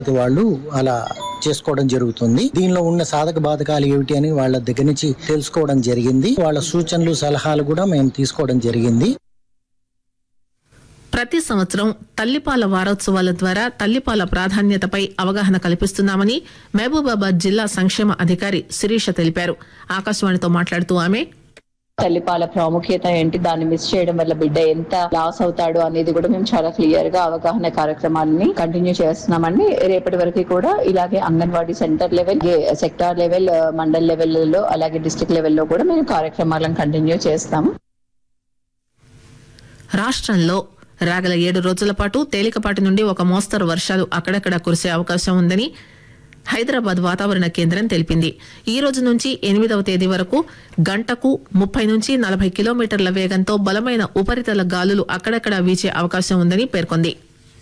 వాళ్ళు అలా చేసుకోవడం జరుగుతుంది దీనిలో ఉన్న సాధక బాధకాలు ఏమిటి అని వాళ్ళ దగ్గర నుంచి తెలుసుకోవడం జరిగింది వాళ్ళ సూచనలు సలహాలు కూడా మేము తీసుకోవడం జరిగింది ప్రతి సంవత్సరం తల్లిపాల వారోత్సవాల ద్వారా తల్లిపాల ప్రాధాన్యతపై అవగాహన కల్పిస్తున్నామని మహబూబాబాద్ జిల్లా సంక్షేమ అధికారి శిరీష తెలిపారు ఆకాశవాణితో మాట్లాడుతూ ఆమె తల్లిపాల ప్రాముఖ్యత ఏంటి దాన్ని మిస్ చేయడం వల్ల బిడ్డ ఎంత లాస్ అవుతాడు అనేది కూడా మేము చాలా క్లియర్ గా అవగాహన కార్యక్రమాలని కంటిన్యూ చేస్తున్నామండి రేపటి వరకు కూడా ఇలాగే anganwadi centre level sector level mandal లెవెల్లో అలాగే డిస్ట్రిక్ట్ లెవెల్లో కూడా మేము కార్యక్రమాలను కంటిన్యూ చేస్తాము రాష్ట్రంలో రాగల ఏడు రోజుల పాటు తేలికపాటి నుండి ఒక మోస్తరు వర్షాలు అక్కడక్కడ కురిసే అవకాశం ఉందని హైదరాబాద్ వాతావరణ కేంద్రం తెలిపింది ఈ రోజు నుంచి ఎనిమిదవ తేదీ వరకు గంటకు ముప్పై నుంచి నలభై కిలోమీటర్ల వేగంతో బలమైన ఉపరితల గాలులు అక్కడక్కడ వీచే అవకాశం ఉందని పేర్కొంది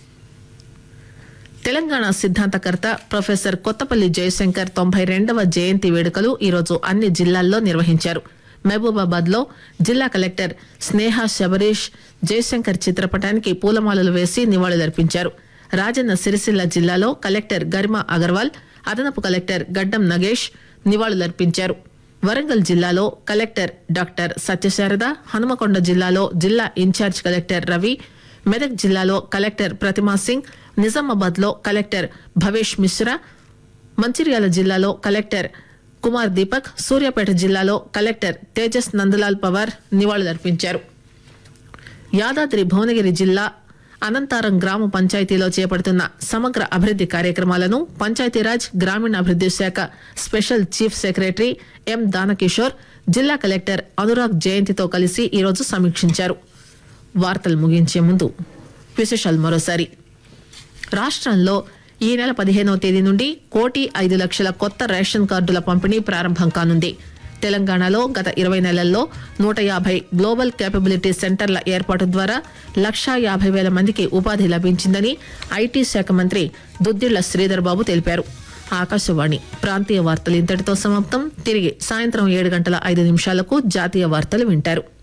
తెలంగాణ సిద్ధాంతకర్త ప్రొఫెసర్ కొత్తపల్లి జయశంకర్ తొంభై రెండవ జయంతి వేడుకలు ఈరోజు అన్ని జిల్లాల్లో నిర్వహించారు మహబూబాబాద్ లో జిల్లా కలెక్టర్ స్నేహ శబరీష్ జయశంకర్ చిత్రపటానికి పూలమాలలు వేసి నివాళులర్పించారు రాజన్న సిరిసిల్ల జిల్లాలో కలెక్టర్ గరిమా అగర్వాల్ అదనపు కలెక్టర్ గడ్డం నగేష్ నివాళులర్పించారు వరంగల్ జిల్లాలో కలెక్టర్ డాక్టర్ సత్యశారద హనుమకొండ జిల్లాలో జిల్లా ఇన్ఛార్జ్ కలెక్టర్ రవి మెదక్ జిల్లాలో కలెక్టర్ ప్రతిమా సింగ్ నిజామాబాద్ లో కలెక్టర్ భవేష్ మిశ్రా మంచిర్యాల జిల్లాలో కలెక్టర్ కుమార్ దీపక్ సూర్యాపేట జిల్లాలో కలెక్టర్ తేజస్ నందలాల్ పవార్ నివాళులర్పించారు యాదాద్రి భువనగిరి జిల్లా అనంతారం గ్రామ పంచాయతీలో చేపడుతున్న సమగ్ర అభివృద్ది కార్యక్రమాలను పంచాయతీరాజ్ గ్రామీణాభివృద్ది శాఖ special chief secretary M Danakishore జిల్లా కలెక్టర్ అనురాగ్ జయంతితో కలిసి ఈరోజు సమీక్షించారు వార్తలు ముగించే ముందు విశేషాలు మరోసారి రాష్ట్రంలో ఈ నెల పదిహేనవ తేదీ నుండి కోటి ఐదు లక్షల కొత్త రేషన్ కార్డుల పంపిణీ ప్రారంభం కానుంది తెలంగాణలో గత ఇరవై నెలల్లో నూట యాభై గ్లోబల్ కేపబిలిటీ సెంటర్ల ఏర్పాటు ద్వారా లక్షా యాభై వేల మందికి ఉపాధి లభించిందని ఐటీ శాఖ మంత్రి దుద్దిళ్ల శ్రీధర్ బాబు తెలిపారు ఆకాశవాణి ప్రాంతీయ వార్తలు ఇంతటితో సమాప్తం తిరిగి సాయంత్రం ఏడు గంటల ఐదు నిమిషాలకు జాతీయ వార్తలు వింటారు